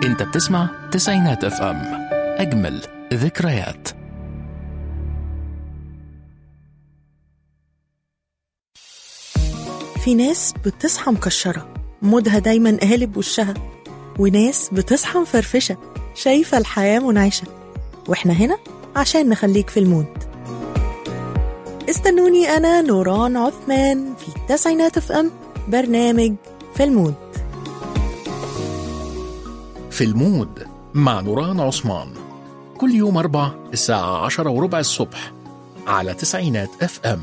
انت بتسمع تسعينات اف ام اجمل ذكريات في ناس بتصحى مكشرة مودها دايما قالب وشها وناس بتصحى مفرفشة شايفة الحياة منعشة واحنا هنا عشان نخليك في المود استنوني أنا نوران عثمان في التسعينات اف ام برنامج في المود في المود مع نوران عثمان كل يوم أربع الساعة عشرة وربع الصبح على تسعينات اف ام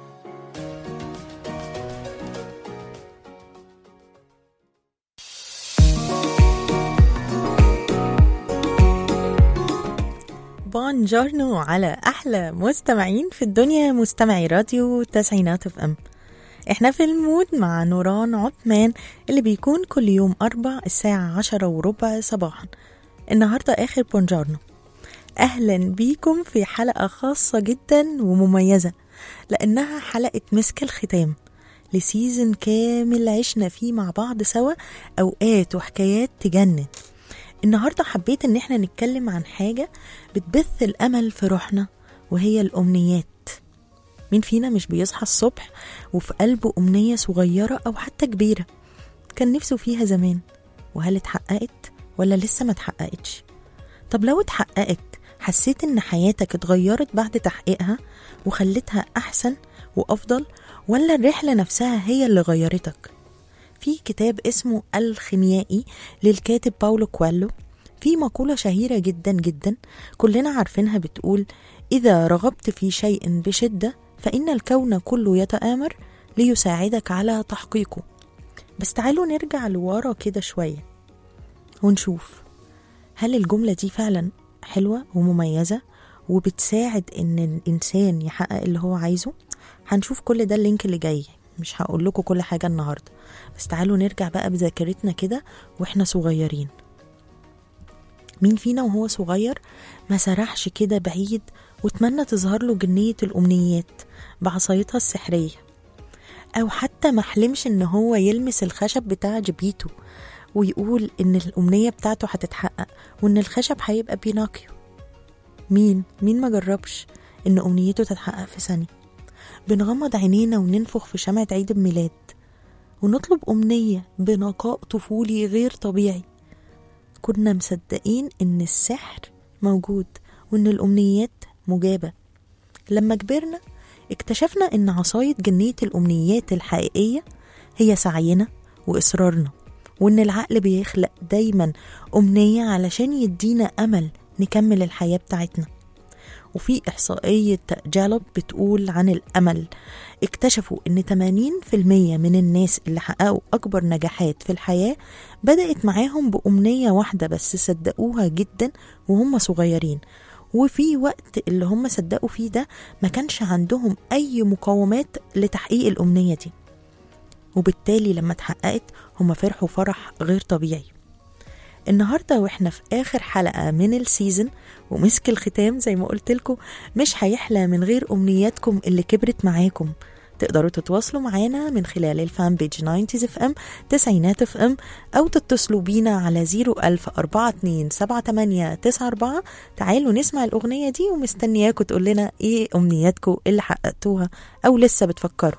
بونجورنو على أحلى مستمعين في الدنيا مستمعي راديو تسعينات اف ام احنا في المود مع نوران عثمان اللي بيكون كل يوم أربع الساعة عشرة وربع صباحا النهاردة آخر بونجورنو أهلا بيكم في حلقة خاصة جدا ومميزة لأنها حلقة مسك الختام لسيزن كامل عشنا فيه مع بعض سوا أوقات وحكايات تجنن النهاردة حبيت إن احنا نتكلم عن حاجة بتبث الأمل في روحنا وهي الأمنيات مين فينا مش بيصحى الصبح وفي قلبه أمنية صغيرة أو حتى كبيرة كان نفسه فيها زمان وهل اتحققت ولا لسه ما اتحققتش طب لو اتحققت حسيت إن حياتك اتغيرت بعد تحقيقها وخلتها أحسن وأفضل ولا الرحلة نفسها هي اللي غيرتك في كتاب اسمه الخيميائي للكاتب باولو كوالو في مقولة شهيرة جدا جدا كلنا عارفينها بتقول إذا رغبت في شيء بشدة فإن الكون كله يتآمر ليساعدك على تحقيقه بس تعالوا نرجع لورا كده شوية ونشوف هل الجملة دي فعلا حلوة ومميزة وبتساعد إن الإنسان يحقق اللي هو عايزه هنشوف كل ده اللينك اللي جاي مش هقول لكم كل حاجة النهاردة بس تعالوا نرجع بقى بذاكرتنا كده واحنا صغيرين مين فينا وهو صغير ما سرحش كده بعيد واتمنى تظهر له جنية الأمنيات بعصايتها السحرية أو حتى ما حلمش إن هو يلمس الخشب بتاع جبيته ويقول إن الأمنية بتاعته هتتحقق وإن الخشب هيبقى بيناكيو مين مين ما جربش إن أمنيته تتحقق في ثانية بنغمض عينينا وننفخ في شمعة عيد الميلاد ونطلب أمنية بنقاء طفولي غير طبيعي كنا مصدقين إن السحر موجود وإن الأمنيات مجابة لما كبرنا اكتشفنا إن عصاية جنية الأمنيات الحقيقية هي سعينا وإصرارنا وإن العقل بيخلق دايما أمنية علشان يدينا أمل نكمل الحياة بتاعتنا وفي إحصائية جالوب بتقول عن الأمل اكتشفوا إن 80% من الناس اللي حققوا أكبر نجاحات في الحياة بدأت معاهم بأمنية واحدة بس صدقوها جدا وهم صغيرين وفي وقت اللي هم صدقوا فيه ده ما كانش عندهم أي مقاومات لتحقيق الأمنية دي وبالتالي لما اتحققت هم فرحوا فرح غير طبيعي النهاردة واحنا في آخر حلقة من السيزن ومسك الختام زي ما قلت لكم مش هيحلى من غير أمنياتكم اللي كبرت معاكم تقدروا تتواصلوا معانا من خلال الفان بيج 90 اف ام تسعينات اف ام او تتصلوا بينا على 010427894 تعالوا نسمع الأغنية دي ومستنياكم تقول لنا ايه أمنياتكم اللي حققتوها او لسه بتفكروا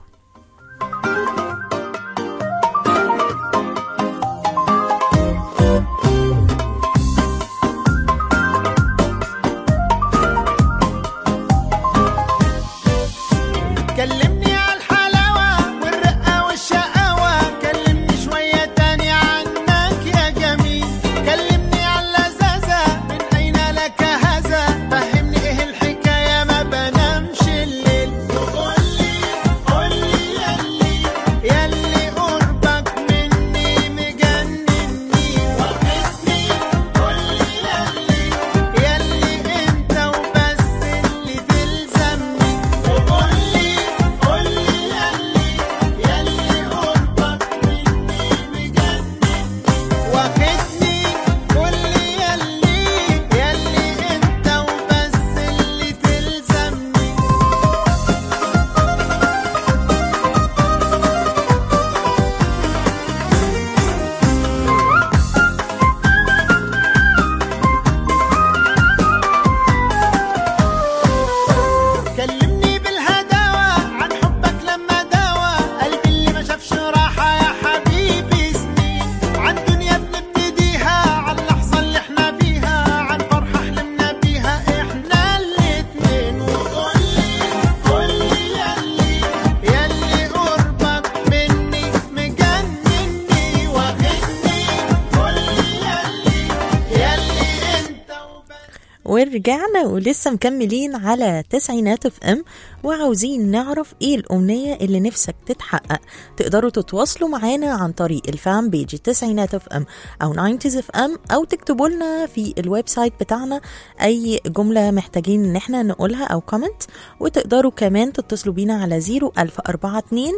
كلمني على الحلاوة والرقة والشقاوة كلمني شوية تاني عنك يا جميل كلمني على اللذاذة من أين لك هذا فهمني إيه الحكاية ما بنامش الليل قولي قولي ورجعنا ولسه مكملين على تسعينات اف ام وعاوزين نعرف ايه الامنية اللي نفسك تتحقق تقدروا تتواصلوا معانا عن طريق الفان بيج تسعينات اف ام او 90 اف ام او تكتبوا لنا في الويب سايت بتاعنا اي جملة محتاجين ان احنا نقولها او كومنت وتقدروا كمان تتصلوا بينا على 01042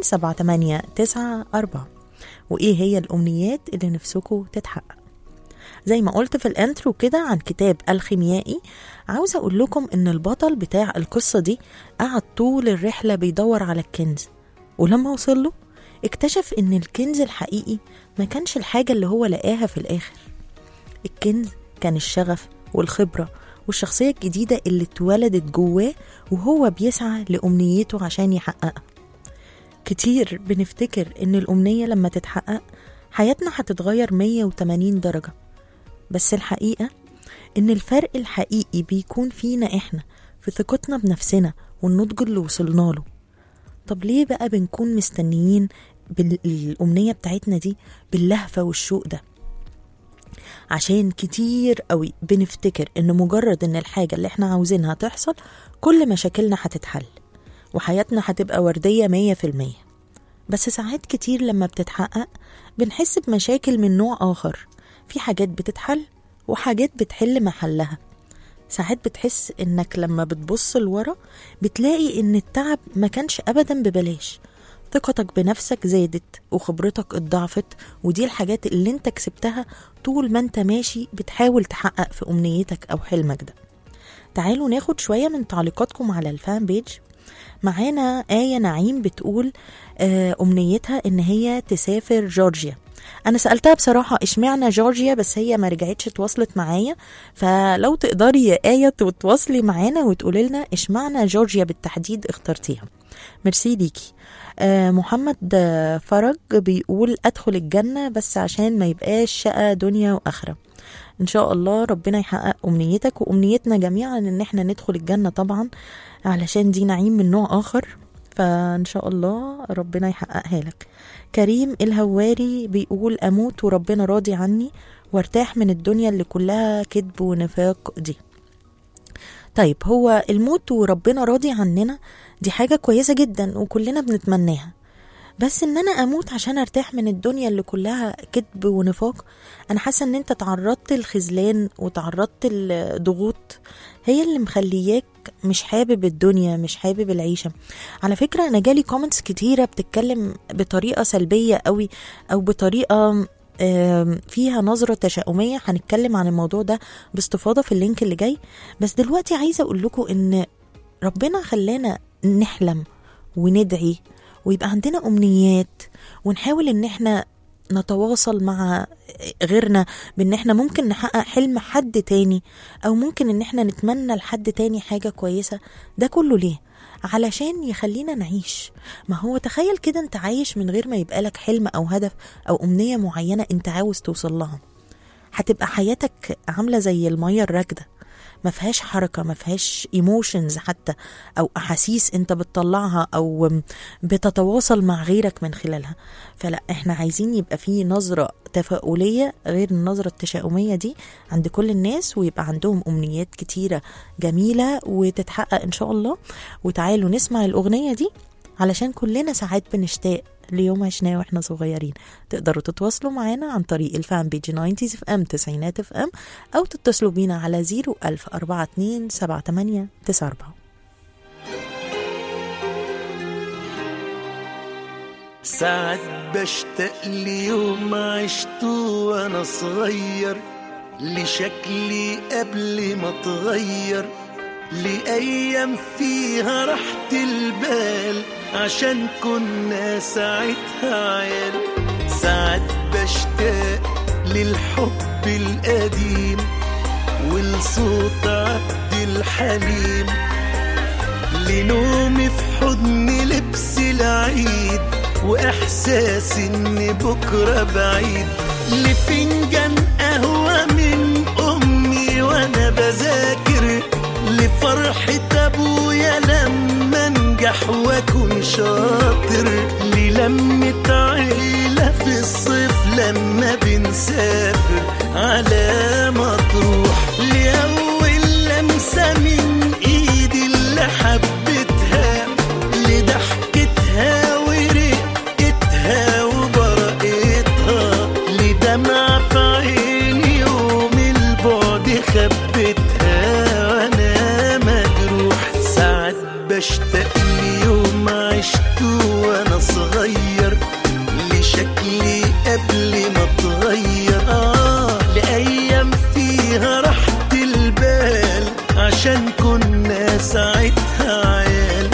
7894 وايه هي الامنيات اللي نفسكم تتحقق زي ما قلت في الانترو كده عن كتاب الخيميائي عاوزة أقول لكم إن البطل بتاع القصة دي قعد طول الرحلة بيدور على الكنز ولما وصل له اكتشف إن الكنز الحقيقي ما كانش الحاجة اللي هو لقاها في الآخر الكنز كان الشغف والخبرة والشخصية الجديدة اللي اتولدت جواه وهو بيسعى لأمنيته عشان يحققها كتير بنفتكر إن الأمنية لما تتحقق حياتنا هتتغير 180 درجة بس الحقيقة إن الفرق الحقيقي بيكون فينا إحنا في ثقتنا بنفسنا والنضج اللي وصلنا له طب ليه بقى بنكون مستنيين بالأمنية بتاعتنا دي باللهفة والشوق ده عشان كتير قوي بنفتكر إن مجرد إن الحاجة اللي إحنا عاوزينها تحصل كل مشاكلنا هتتحل وحياتنا هتبقى وردية مية في المية بس ساعات كتير لما بتتحقق بنحس بمشاكل من نوع آخر في حاجات بتتحل وحاجات بتحل محلها ساعات بتحس انك لما بتبص لورا بتلاقي ان التعب ما كانش ابدا ببلاش ثقتك بنفسك زادت وخبرتك اتضاعفت ودي الحاجات اللي انت كسبتها طول ما انت ماشي بتحاول تحقق في امنيتك او حلمك ده تعالوا ناخد شوية من تعليقاتكم على الفان بيج معانا آية نعيم بتقول آه، أمنيتها إن هي تسافر جورجيا أنا سألتها بصراحة إشمعنى جورجيا بس هي ما رجعتش تواصلت معايا فلو تقدري يا آية تتواصلي معانا وتقولي لنا إشمعنى جورجيا بالتحديد اخترتيها ميرسي ليكي آه، محمد آه، فرج بيقول أدخل الجنة بس عشان ما يبقاش شقة دنيا وآخرة ان شاء الله ربنا يحقق امنيتك وامنيتنا جميعا ان احنا ندخل الجنه طبعا علشان دي نعيم من نوع اخر فان شاء الله ربنا يحققها لك كريم الهواري بيقول اموت وربنا راضي عني وارتاح من الدنيا اللي كلها كذب ونفاق دي طيب هو الموت وربنا راضي عننا دي حاجة كويسة جدا وكلنا بنتمناها بس ان انا اموت عشان ارتاح من الدنيا اللي كلها كذب ونفاق انا حاسه ان انت تعرضت للخذلان وتعرضت لضغوط هي اللي مخلياك مش حابب الدنيا مش حابب العيشه على فكره انا جالي كومنتس كتيره بتتكلم بطريقه سلبيه قوي او بطريقه آم، فيها نظرة تشاؤمية هنتكلم عن الموضوع ده باستفاضة في اللينك اللي جاي بس دلوقتي عايزة أقول لكم إن ربنا خلانا نحلم وندعي ويبقى عندنا أمنيات ونحاول إن احنا نتواصل مع غيرنا بان احنا ممكن نحقق حلم حد تاني او ممكن ان احنا نتمنى لحد تاني حاجة كويسة ده كله ليه علشان يخلينا نعيش ما هو تخيل كده انت عايش من غير ما يبقى لك حلم او هدف او امنية معينة انت عاوز توصل لها هتبقى حياتك عاملة زي المية الراكدة ما فيهاش حركة ما فيهاش ايموشنز حتى او احاسيس انت بتطلعها او بتتواصل مع غيرك من خلالها فلا احنا عايزين يبقى في نظرة تفاؤلية غير النظرة التشاؤمية دي عند كل الناس ويبقى عندهم امنيات كتيرة جميلة وتتحقق ان شاء الله وتعالوا نسمع الاغنية دي علشان كلنا ساعات بنشتاق ليوم عشناه واحنا صغيرين تقدروا تتواصلوا معانا عن طريق الفان بيج 90 اف ام 90 اف ام او تتصلوا بينا على 01042 78 94 ساعات بشتاق ليوم عشته وانا صغير لشكلي قبل ما اتغير لأيام فيها راحة البال عشان كنا ساعتها عيال ساعات بشتاق للحب القديم ولصوت عبد الحليم لنومي في حضن لبس العيد واحساس ان بكره بعيد لفنجان قهوه من امي وانا بذاكر لفرحه ابويا لما انجح واكون شاطر للمة عيله في الصيف لما بنسافر على مطروح لاول لما حبتها لضحكتها ورقتها وبرقتها لدمع في عيني ومن البعد خبتها وانا مجروح ساعات بشتاق ليوم عشته وانا صغير لشكلي قبل ما اتغير اه لايام فيها راحة البال عشان كنا ساعتها عيال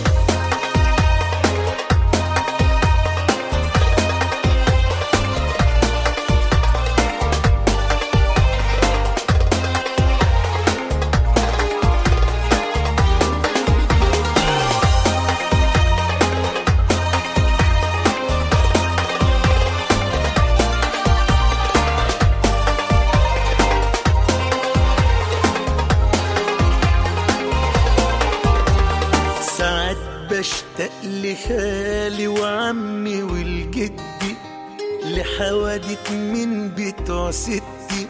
ساعات بشتاق لخالي وعمي والجدي لحوادث من بتوع ستي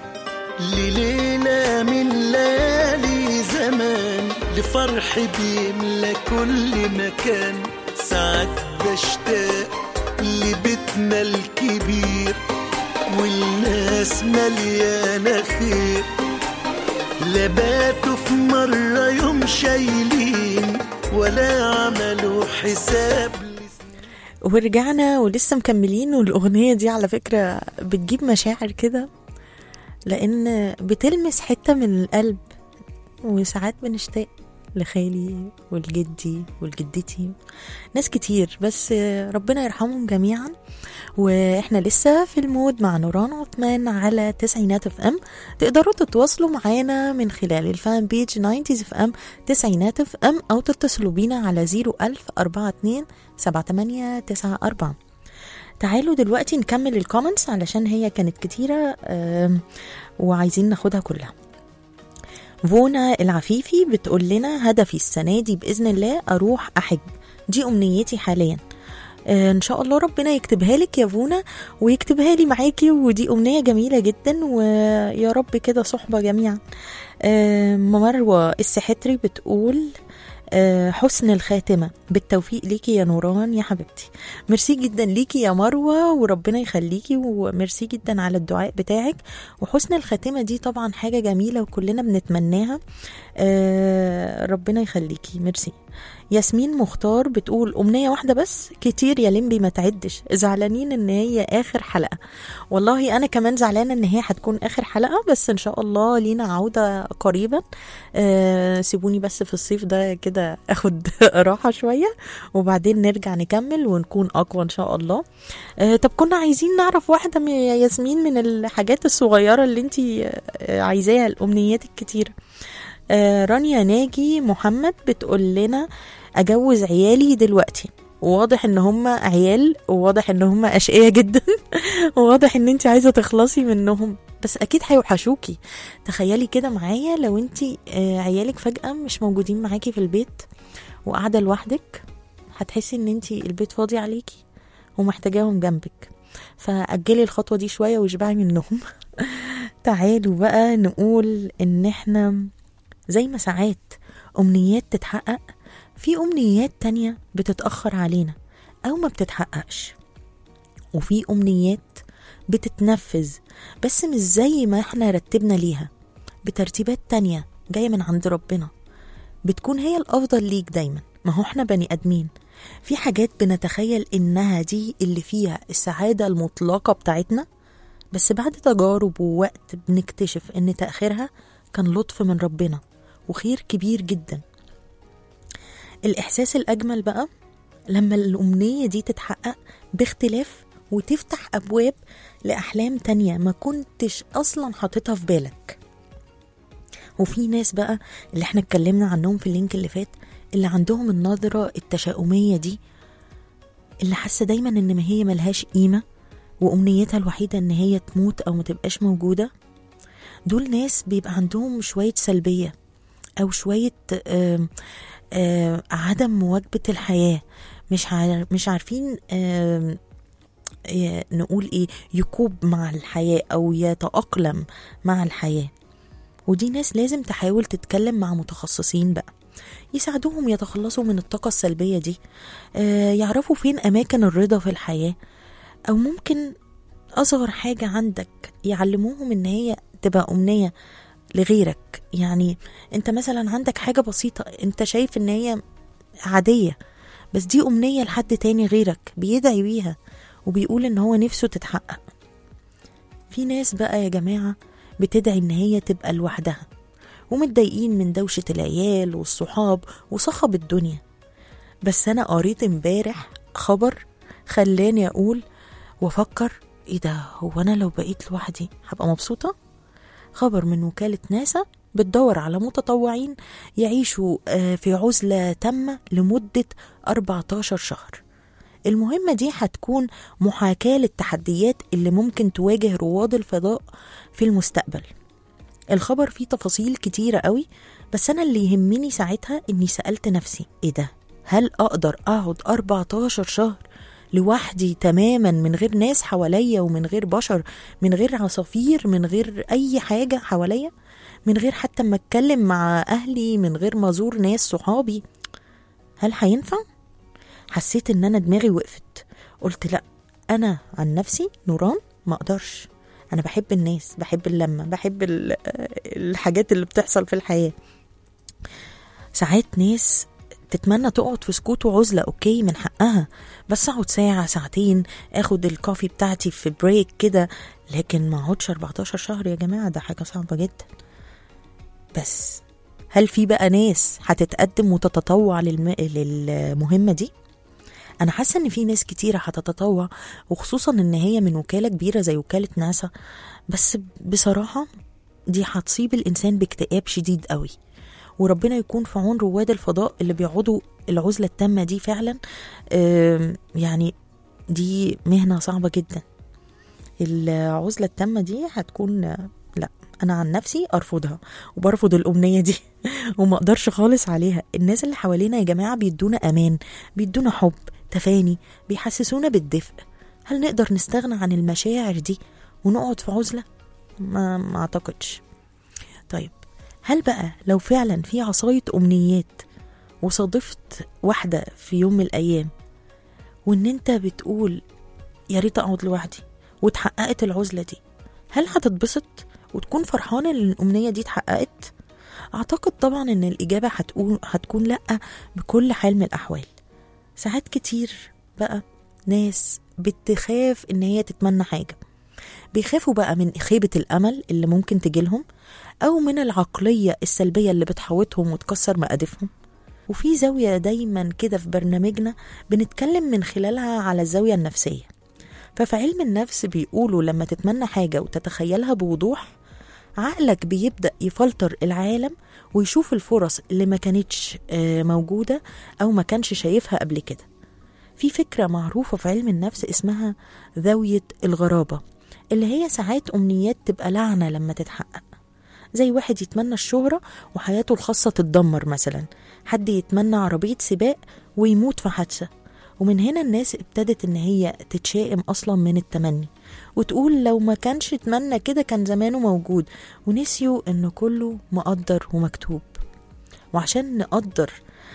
لليلة من ليالي زمان لفرح بيملى كل مكان ساعات بشتاق لبيتنا الكبير والناس مليانة خير لا باتوا في مرة يوم شايلين ولا عملوا حساب ورجعنا ولسه مكملين والأغنية دي على فكرة بتجيب مشاعر كده لأن بتلمس حتة من القلب وساعات بنشتاق لخالي والجدي والجدتي ناس كتير بس ربنا يرحمهم جميعا واحنا لسه في المود مع نوران عثمان على تسعينات اف ام تقدروا تتواصلوا معانا من خلال الفان بيج 90 اف ام تسعينات اف ام او تتصلوا بينا على 01000 42 7894 تعالوا دلوقتي نكمل الكومنتس علشان هي كانت كتيرة آم، وعايزين ناخدها كلها فونا العفيفي بتقول لنا هدفي السنة دي بإذن الله أروح أحج دي أمنيتي حاليا آه، ان شاء الله ربنا يكتبها لك يا فونا ويكتبها لي معاكي ودي امنيه جميله جدا ويا رب كده صحبه جميعا آه، مروه السحتري بتقول آه، حسن الخاتمة بالتوفيق ليكي يا نوران يا حبيبتي ميرسي جدا ليكي يا مروة وربنا يخليكي وميرسي جدا على الدعاء بتاعك وحسن الخاتمة دي طبعا حاجة جميلة وكلنا بنتمناها آه، ربنا يخليكي ميرسي ياسمين مختار بتقول أمنية واحدة بس كتير يا لمبي ما تعدش زعلانين إن هي آخر حلقة والله أنا كمان زعلانة إن هي هتكون آخر حلقة بس إن شاء الله لينا عودة قريبا آه سيبوني بس في الصيف ده كده أخد راحة شوية وبعدين نرجع نكمل ونكون أقوى إن شاء الله آه طب كنا عايزين نعرف واحدة من يا ياسمين من الحاجات الصغيرة اللي انتي آه، عايزاها الأمنيات الكتيرة آه، رانيا ناجي محمد بتقول لنا اجوز عيالي دلوقتي وواضح ان هم عيال وواضح ان هم اشقياء جدا وواضح ان انت عايزه تخلصي منهم بس اكيد هيوحشوكي تخيلي كده معايا لو انت آه، عيالك فجاه مش موجودين معاكي في البيت وقاعده لوحدك هتحسي ان انت البيت فاضي عليكي ومحتاجاهم جنبك فاجلي الخطوه دي شويه واشبعي منهم تعالوا بقى نقول ان احنا زي ما ساعات أمنيات تتحقق في أمنيات تانية بتتأخر علينا أو ما بتتحققش وفي أمنيات بتتنفذ بس مش زي ما احنا رتبنا ليها بترتيبات تانية جاية من عند ربنا بتكون هي الأفضل ليك دايما ما هو احنا بني آدمين في حاجات بنتخيل إنها دي اللي فيها السعادة المطلقة بتاعتنا بس بعد تجارب ووقت بنكتشف إن تأخيرها كان لطف من ربنا وخير كبير جدا الإحساس الأجمل بقى لما الأمنية دي تتحقق باختلاف وتفتح أبواب لأحلام تانية ما كنتش أصلا حاططها في بالك وفي ناس بقى اللي احنا اتكلمنا عنهم في اللينك اللي فات اللي عندهم النظرة التشاؤمية دي اللي حاسة دايما ان ما هي ملهاش قيمة وأمنيتها الوحيدة ان هي تموت أو ما تبقاش موجودة دول ناس بيبقى عندهم شوية سلبية أو شوية آم آم عدم مواجبة الحياة مش عار مش عارفين آم ي- نقول ايه يكوب مع الحياة أو يتأقلم مع الحياة ودي ناس لازم تحاول تتكلم مع متخصصين بقى يساعدوهم يتخلصوا من الطاقة السلبية دي آه، يعرفوا فين أماكن الرضا في الحياة أو ممكن أصغر حاجة عندك يعلموهم إن هي تبقى أمنية لغيرك يعني أنت مثلا عندك حاجة بسيطة أنت شايف إن هي عادية بس دي أمنية لحد تاني غيرك بيدعي بيها وبيقول إن هو نفسه تتحقق في ناس بقى يا جماعة بتدعي إن هي تبقى لوحدها ومتضايقين من دوشة العيال والصحاب وصخب الدنيا بس أنا قريت امبارح خبر خلاني أقول وأفكر إيه ده هو أنا لو بقيت لوحدي هبقى مبسوطة؟ خبر من وكالة ناسا بتدور على متطوعين يعيشوا آه، في عزلة تامة لمدة 14 شهر المهمة دي هتكون محاكاة للتحديات اللي ممكن تواجه رواد الفضاء في المستقبل الخبر فيه تفاصيل كتيرة قوي بس أنا اللي يهمني ساعتها إني سألت نفسي إيه ده؟ هل أقدر أقعد 14 شهر لوحدي تماما من غير ناس حواليا ومن غير بشر من غير عصافير من غير أي حاجة حواليا من غير حتى ما أتكلم مع أهلي من غير ما أزور ناس صحابي هل هينفع؟ حسيت إن أنا دماغي وقفت قلت لأ أنا عن نفسي نوران ما أقدرش أنا بحب الناس بحب اللمة بحب ال- الحاجات اللي بتحصل في الحياة ساعات ناس تتمنى تقعد في سكوت وعزلة أوكي من حقها بس أقعد ساعة ساعتين أخد الكوفي بتاعتي في بريك كده لكن ما أقعدش 14 شهر يا جماعة ده حاجة صعبة جدا بس هل في بقى ناس هتتقدم وتتطوع للم... للمهمة دي؟ أنا حاسة إن في ناس كتيرة هتتطوع وخصوصا إن هي من وكالة كبيرة زي وكالة ناسا بس بصراحة دي هتصيب الإنسان باكتئاب شديد قوي وربنا يكون في عون رواد الفضاء اللي بيقعدوا العزلة التامة دي فعلا آم، يعني دي مهنة صعبة جدا العزلة التامة دي هتكون لا أنا عن نفسي أرفضها وبرفض الأمنية دي وما أقدرش خالص عليها الناس اللي حوالينا يا جماعة بيدونا أمان بيدونا حب تفاني بيحسسونا بالدفء هل نقدر نستغنى عن المشاعر دي ونقعد في عزلة؟ ما, ما أعتقدش طيب هل بقى لو فعلا في عصاية أمنيات وصادفت واحدة في يوم من الأيام وإن أنت بتقول يا ريت أقعد لوحدي واتحققت العزلة دي هل هتتبسط وتكون فرحانة إن الأمنية دي اتحققت؟ أعتقد طبعا إن الإجابة هتكون هتكون لأ بكل حال من الأحوال ساعات كتير بقى ناس بتخاف إن هي تتمنى حاجة بيخافوا بقى من خيبة الأمل اللي ممكن تجيلهم أو من العقلية السلبية اللي بتحوطهم وتكسر مقادفهم وفي زاوية دايما كده في برنامجنا بنتكلم من خلالها على الزاوية النفسية ففي علم النفس بيقولوا لما تتمنى حاجة وتتخيلها بوضوح عقلك بيبدأ يفلتر العالم ويشوف الفرص اللي ما كانتش آه، موجودة أو ما كانش شايفها قبل كده في فكرة معروفة في علم النفس اسمها زاوية الغرابة اللي هي ساعات أمنيات تبقى لعنة لما تتحقق زي واحد يتمنى الشهرة وحياته الخاصة تتدمر مثلا حد يتمنى عربية سباق ويموت في حادثة ومن هنا الناس ابتدت ان هي تتشائم اصلا من التمني وتقول لو ما كانش اتمنى كده كان زمانه موجود ونسيوا ان كله مقدر ومكتوب وعشان نقدر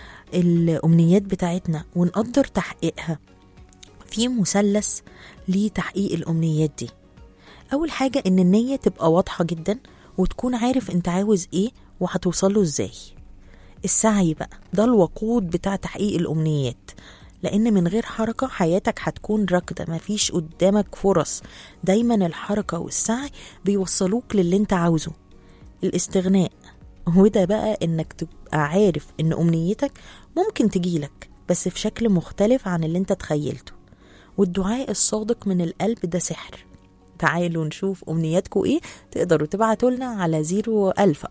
الامنيات بتاعتنا ونقدر تحقيقها في مثلث لتحقيق الامنيات دي اول حاجه ان النيه تبقى واضحه جدا وتكون عارف انت عاوز ايه وهتوصله ازاي السعي بقى ده الوقود بتاع تحقيق الامنيات لان من غير حركه حياتك هتكون راكده مفيش قدامك فرص دايما الحركه والسعي بيوصلوك للي انت عاوزه الاستغناء وده بقى انك تبقى عارف ان امنيتك ممكن تجيلك بس في شكل مختلف عن اللي انت تخيلته والدعاء الصادق من القلب ده سحر تعالوا نشوف أمنياتكم إيه تقدروا تبعتوا لنا على 01000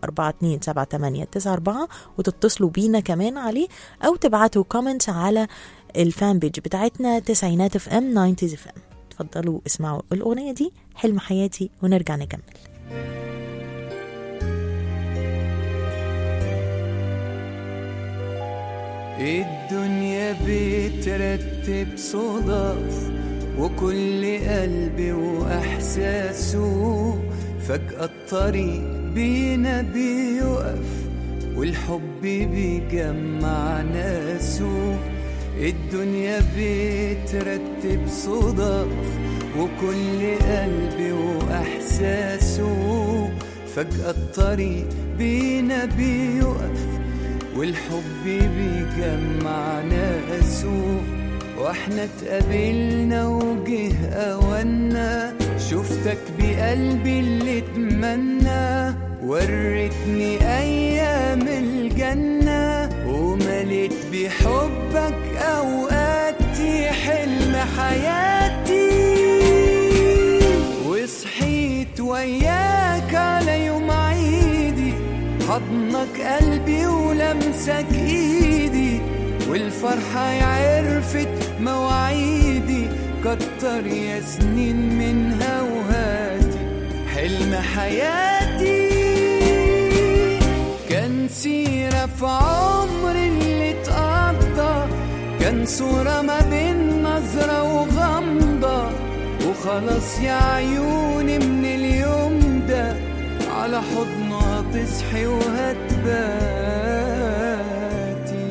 427 وتتصلوا بينا كمان عليه أو تبعتوا كومنتس على الفان بيج بتاعتنا تسعينات اف ام 90 اف ام اتفضلوا اسمعوا الأغنية دي حلم حياتي ونرجع نكمل الدنيا بترتب صدف وكل قلب وإحساسه فجأة الطريق بينا بيقف والحب بيجمع ناسه الدنيا بترتب صدف وكل قلب وإحساسه فجأة الطريق بينا بيقف والحب بيجمع ناسه واحنا اتقابلنا وجه أوانا شفتك بقلبي اللي اتمنى وريتني أيام الجنة ومليت بحبك أوقاتي حلم حياتي وصحيت وياك على يوم عيدي حضنك قلبي ولمسك ايدي والفرحة عرفت مواعيدي كتر يا سنين منها وهاتي حلم حياتي كان سيرة في عمري اللي اتقضى كان صورة ما بين نظرة وغمضة وخلاص يا عيوني من اليوم ده على حضنه هتصحي وهتباتي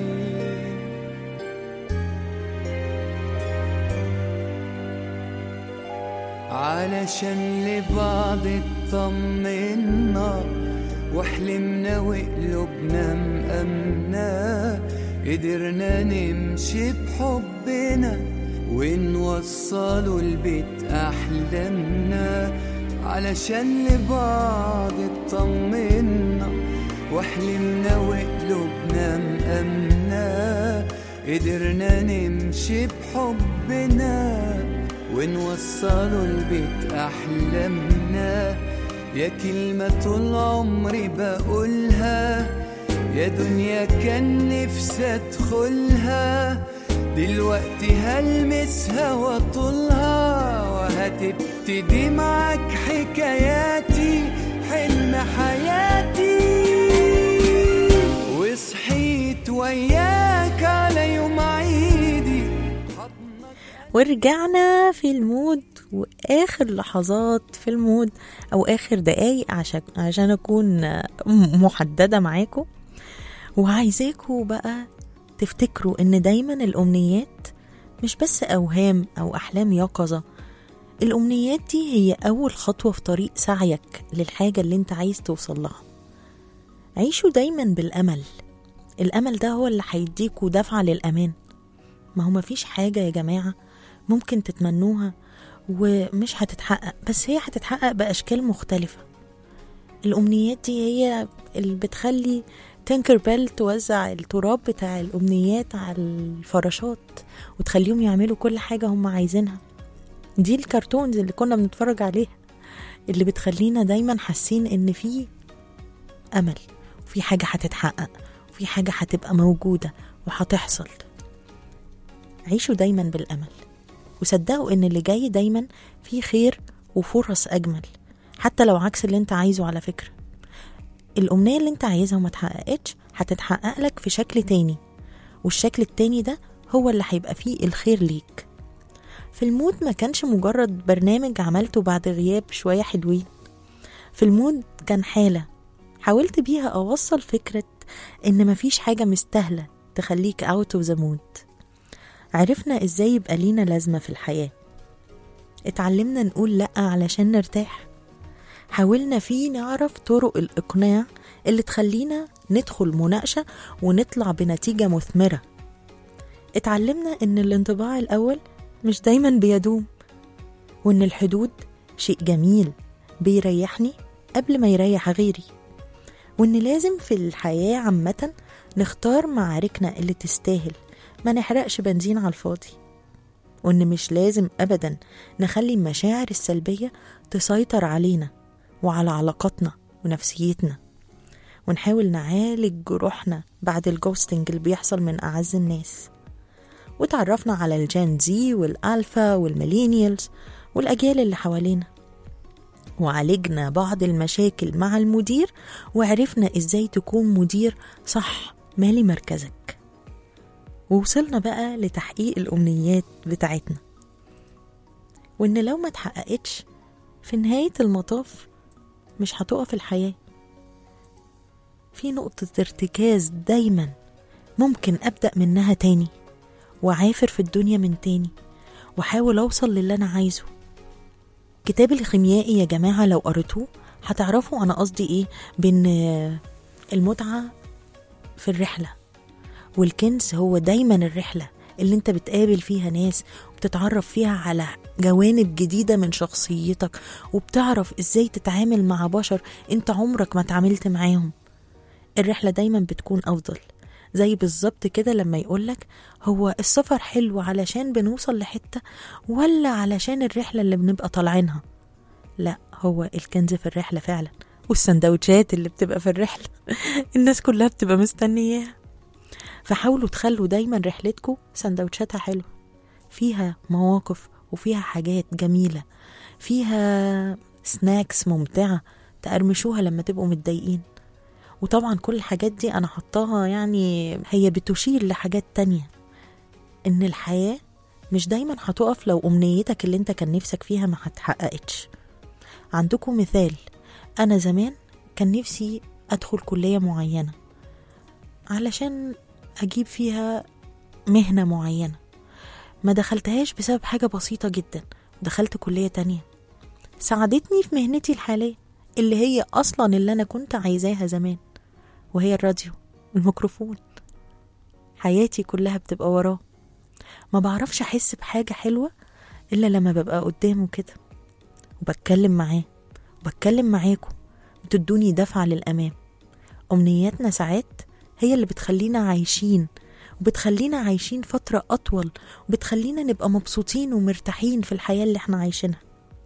علشان لبعض اطمنا وحلمنا وقلوبنا مأمنة قدرنا نمشي بحبنا ونوصلوا البيت أحلامنا علشان لبعض اطمنا وحلمنا وقلوبنا مأمنة قدرنا نمشي بحبنا ونوصلوا البيت أحلامنا يا كلمة طول عمري بقولها يا دنيا كان نفسي ادخلها دلوقتي هلمسها واطولها وهتبتدي معاك حكاياتي حلم حياتي وصحيت وياك على يوم عيدي ورجعنا في المود واخر لحظات في المود او اخر دقايق عشان عشان اكون محدده معاكم وعايزاكم بقى تفتكروا ان دايما الامنيات مش بس اوهام او احلام يقظه الامنيات دي هي اول خطوه في طريق سعيك للحاجه اللي انت عايز توصل لها عيشوا دايما بالامل الامل ده هو اللي هيديكوا دفعه للامان ما هو مفيش حاجه يا جماعه ممكن تتمنوها ومش هتتحقق بس هي هتتحقق بأشكال مختلفة الأمنيات دي هي اللي بتخلي تينكر بيل توزع التراب بتاع الأمنيات على الفراشات وتخليهم يعملوا كل حاجة هم عايزينها دي الكرتونز اللي كنا بنتفرج عليها اللي بتخلينا دايما حاسين ان في امل وفي حاجة هتتحقق وفي حاجة هتبقى موجودة وهتحصل عيشوا دايما بالامل وصدقوا ان اللي جاي دايما فيه خير وفرص اجمل حتى لو عكس اللي انت عايزه على فكرة الامنية اللي انت عايزها وما تحققتش هتتحقق لك في شكل تاني والشكل التاني ده هو اللي هيبقى فيه الخير ليك في المود ما كانش مجرد برنامج عملته بعد غياب شوية حلوين في المود كان حالة حاولت بيها أوصل فكرة إن مفيش حاجة مستاهلة تخليك out of the mood عرفنا إزاي يبقى لينا لازمة في الحياة اتعلمنا نقول لأ علشان نرتاح حاولنا فيه نعرف طرق الإقناع اللي تخلينا ندخل مناقشة ونطلع بنتيجة مثمرة اتعلمنا إن الانطباع الأول مش دايما بيدوم وإن الحدود شيء جميل بيريحني قبل ما يريح غيري وإن لازم في الحياة عامة نختار معاركنا اللي تستاهل ما نحرقش بنزين على الفاضي وإن مش لازم أبدا نخلي المشاعر السلبية تسيطر علينا وعلى علاقاتنا ونفسيتنا ونحاول نعالج جروحنا بعد الجوستنج اللي بيحصل من أعز الناس وتعرفنا على الجين زي والألفا والميلينيالز والأجيال اللي حوالينا وعالجنا بعض المشاكل مع المدير وعرفنا ازاي تكون مدير صح مالي مركزك ووصلنا بقى لتحقيق الأمنيات بتاعتنا وإن لو ما تحققتش في نهاية المطاف مش هتقف الحياة في نقطة ارتكاز دايما ممكن أبدأ منها تاني وعافر في الدنيا من تاني وأحاول أوصل للي أنا عايزه كتاب الخيميائي يا جماعة لو قريتوه هتعرفوا أنا قصدي إيه بإن المتعة في الرحلة والكنز هو دايما الرحلة اللي انت بتقابل فيها ناس وبتتعرف فيها على جوانب جديدة من شخصيتك وبتعرف ازاي تتعامل مع بشر انت عمرك ما تعاملت معاهم الرحلة دايما بتكون أفضل زي بالظبط كده لما يقولك هو السفر حلو علشان بنوصل لحتة ولا علشان الرحلة اللي بنبقى طالعينها لا هو الكنز في الرحلة فعلا والسندوتشات اللي بتبقى في الرحلة الناس كلها بتبقى مستنياها فحاولوا تخلوا دايما رحلتكم سندوتشاتها حلوة فيها مواقف وفيها حاجات جميلة فيها سناكس ممتعة تقرمشوها لما تبقوا متضايقين وطبعا كل الحاجات دي أنا حطاها يعني هي بتشير لحاجات تانية إن الحياة مش دايما هتقف لو أمنيتك اللي انت كان نفسك فيها ما هتحققتش عندكم مثال أنا زمان كان نفسي أدخل كلية معينة علشان أجيب فيها مهنة معينة ما دخلتهاش بسبب حاجة بسيطة جدا دخلت كلية تانية ساعدتني في مهنتي الحالية اللي هي أصلا اللي أنا كنت عايزاها زمان وهي الراديو الميكروفون حياتي كلها بتبقى وراه ما بعرفش أحس بحاجة حلوة إلا لما ببقى قدامه كده وبتكلم معاه وبتكلم معاكم بتدوني دفعة للأمام أمنياتنا ساعات هي اللي بتخلينا عايشين وبتخلينا عايشين فترة أطول وبتخلينا نبقى مبسوطين ومرتاحين في الحياة اللي احنا عايشينها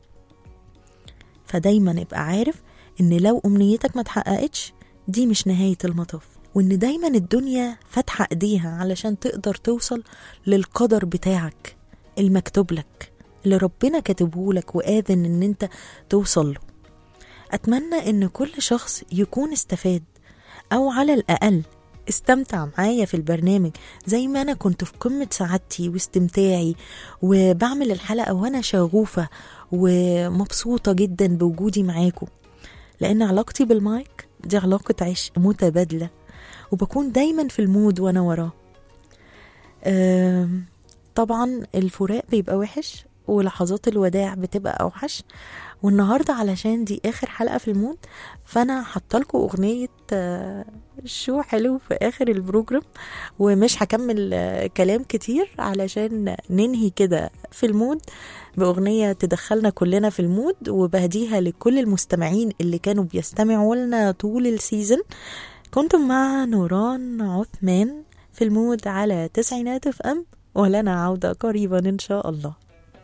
فدايما ابقى عارف ان لو أمنيتك ما تحققتش دي مش نهاية المطاف وان دايما الدنيا فاتحة ايديها علشان تقدر توصل للقدر بتاعك المكتوب لك اللي ربنا كاتبه لك وآذن ان انت توصل له أتمنى ان كل شخص يكون استفاد أو على الأقل استمتع معايا في البرنامج زي ما أنا كنت في قمة سعادتي واستمتاعي وبعمل الحلقة وأنا شغوفة ومبسوطة جدا بوجودي معاكم لأن علاقتي بالمايك دي علاقة عشق متبادلة وبكون دايما في المود وأنا وراه أم، طبعا الفراق بيبقى وحش ولحظات الوداع بتبقى أوحش والنهاردة علشان دي آخر حلقة في المود فأنا حاطلكوا أغنية آه، شو حلو في آخر البروجرام ومش هكمل آه، كلام كتير علشان ننهي كده في المود بأغنية تدخلنا كلنا في المود وبهديها لكل المستمعين اللي كانوا بيستمعوا لنا طول السيزن كنتم مع نوران عثمان في المود على تسعينات اف ام ولنا عودة قريبا إن شاء الله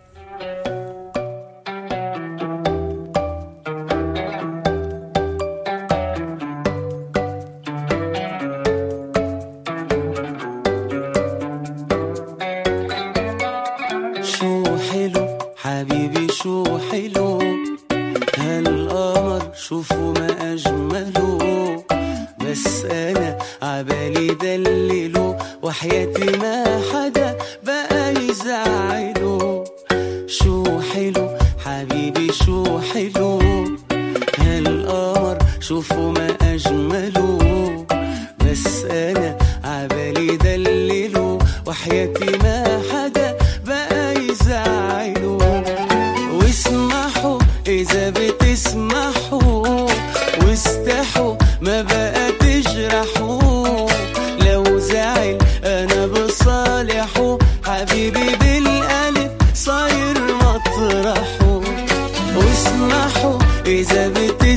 شو حلو حبيبي شو حلو هالقمر شوفوا ما أجمله بس أنا عبالي دلله وحياتي ما حدا بقى يزعله شو حلو حبيبي شو حلو هالقمر شوفوا ما أجمله بس أنا عبالي دلله وحياتي ما حدا بقى يزعله واسمحوا إذا بتسمحوا واستحوا ما بقى تجرحوا لو زعل أنا بصالحه حبيبي بالقلب صاير مطرحه واسمحوا إذا بتسمحوا